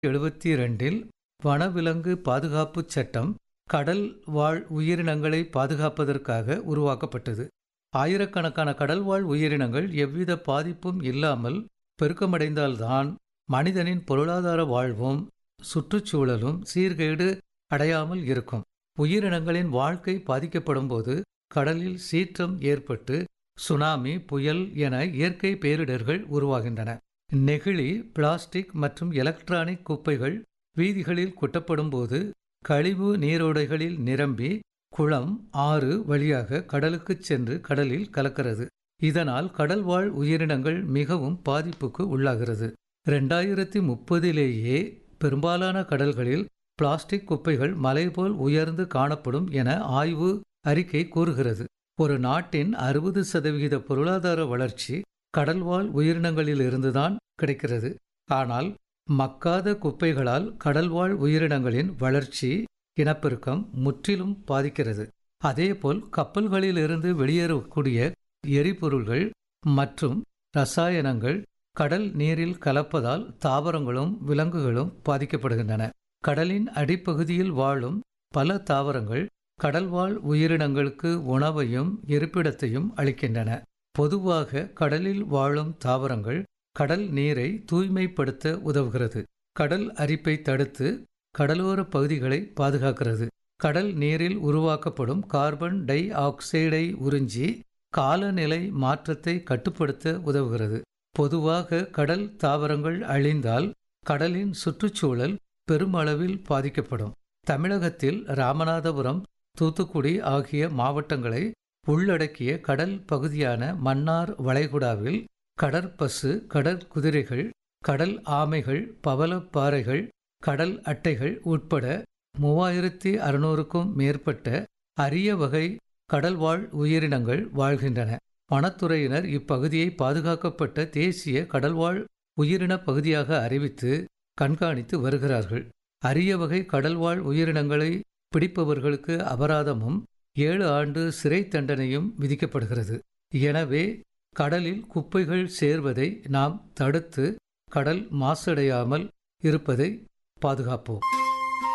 எழுபத்தி இரண்டில் வனவிலங்கு பாதுகாப்புச் சட்டம் கடல் வாழ் உயிரினங்களை பாதுகாப்பதற்காக உருவாக்கப்பட்டது ஆயிரக்கணக்கான கடல்வாழ் உயிரினங்கள் எவ்வித பாதிப்பும் இல்லாமல் பெருக்கமடைந்தால்தான் மனிதனின் பொருளாதார வாழ்வும் சுற்றுச்சூழலும் சீர்கேடு அடையாமல் இருக்கும் உயிரினங்களின் வாழ்க்கை பாதிக்கப்படும்போது கடலில் சீற்றம் ஏற்பட்டு சுனாமி புயல் என இயற்கை பேரிடர்கள் உருவாகின்றன நெகிழி பிளாஸ்டிக் மற்றும் எலக்ட்ரானிக் குப்பைகள் வீதிகளில் கொட்டப்படும்போது கழிவு நீரோடைகளில் நிரம்பி குளம் ஆறு வழியாக கடலுக்குச் சென்று கடலில் கலக்கிறது இதனால் கடல்வாழ் உயிரினங்கள் மிகவும் பாதிப்புக்கு உள்ளாகிறது ரெண்டாயிரத்தி முப்பதிலேயே பெரும்பாலான கடல்களில் பிளாஸ்டிக் குப்பைகள் மலை போல் உயர்ந்து காணப்படும் என ஆய்வு அறிக்கை கூறுகிறது ஒரு நாட்டின் அறுபது சதவிகித பொருளாதார வளர்ச்சி கடல்வாழ் உயிரினங்களிலிருந்துதான் கிடைக்கிறது ஆனால் மக்காத குப்பைகளால் கடல்வாழ் உயிரினங்களின் வளர்ச்சி இனப்பெருக்கம் முற்றிலும் பாதிக்கிறது அதேபோல் கப்பல்களிலிருந்து வெளியேறக்கூடிய எரிபொருள்கள் மற்றும் ரசாயனங்கள் கடல் நீரில் கலப்பதால் தாவரங்களும் விலங்குகளும் பாதிக்கப்படுகின்றன கடலின் அடிப்பகுதியில் வாழும் பல தாவரங்கள் கடல்வாழ் உயிரினங்களுக்கு உணவையும் இருப்பிடத்தையும் அளிக்கின்றன பொதுவாக கடலில் வாழும் தாவரங்கள் கடல் நீரை தூய்மைப்படுத்த உதவுகிறது கடல் அரிப்பை தடுத்து கடலோர பகுதிகளை பாதுகாக்கிறது கடல் நீரில் உருவாக்கப்படும் கார்பன் டை ஆக்சைடை உறிஞ்சி காலநிலை மாற்றத்தை கட்டுப்படுத்த உதவுகிறது பொதுவாக கடல் தாவரங்கள் அழிந்தால் கடலின் சுற்றுச்சூழல் பெருமளவில் பாதிக்கப்படும் தமிழகத்தில் ராமநாதபுரம் தூத்துக்குடி ஆகிய மாவட்டங்களை உள்ளடக்கிய கடல் பகுதியான மன்னார் வளைகுடாவில் கடற்பசு கடற்குதிரைகள் கடல் ஆமைகள் பவளப்பாறைகள் கடல் அட்டைகள் உட்பட மூவாயிரத்தி அறுநூறுக்கும் மேற்பட்ட அரிய வகை கடல்வாழ் உயிரினங்கள் வாழ்கின்றன வனத்துறையினர் இப்பகுதியை பாதுகாக்கப்பட்ட தேசிய கடல்வாழ் உயிரின பகுதியாக அறிவித்து கண்காணித்து வருகிறார்கள் அரிய வகை கடல்வாழ் உயிரினங்களை பிடிப்பவர்களுக்கு அபராதமும் ஏழு ஆண்டு சிறை தண்டனையும் விதிக்கப்படுகிறது எனவே கடலில் குப்பைகள் சேர்வதை நாம் தடுத்து கடல் மாசடையாமல் இருப்பதை பாதுகாப்போம்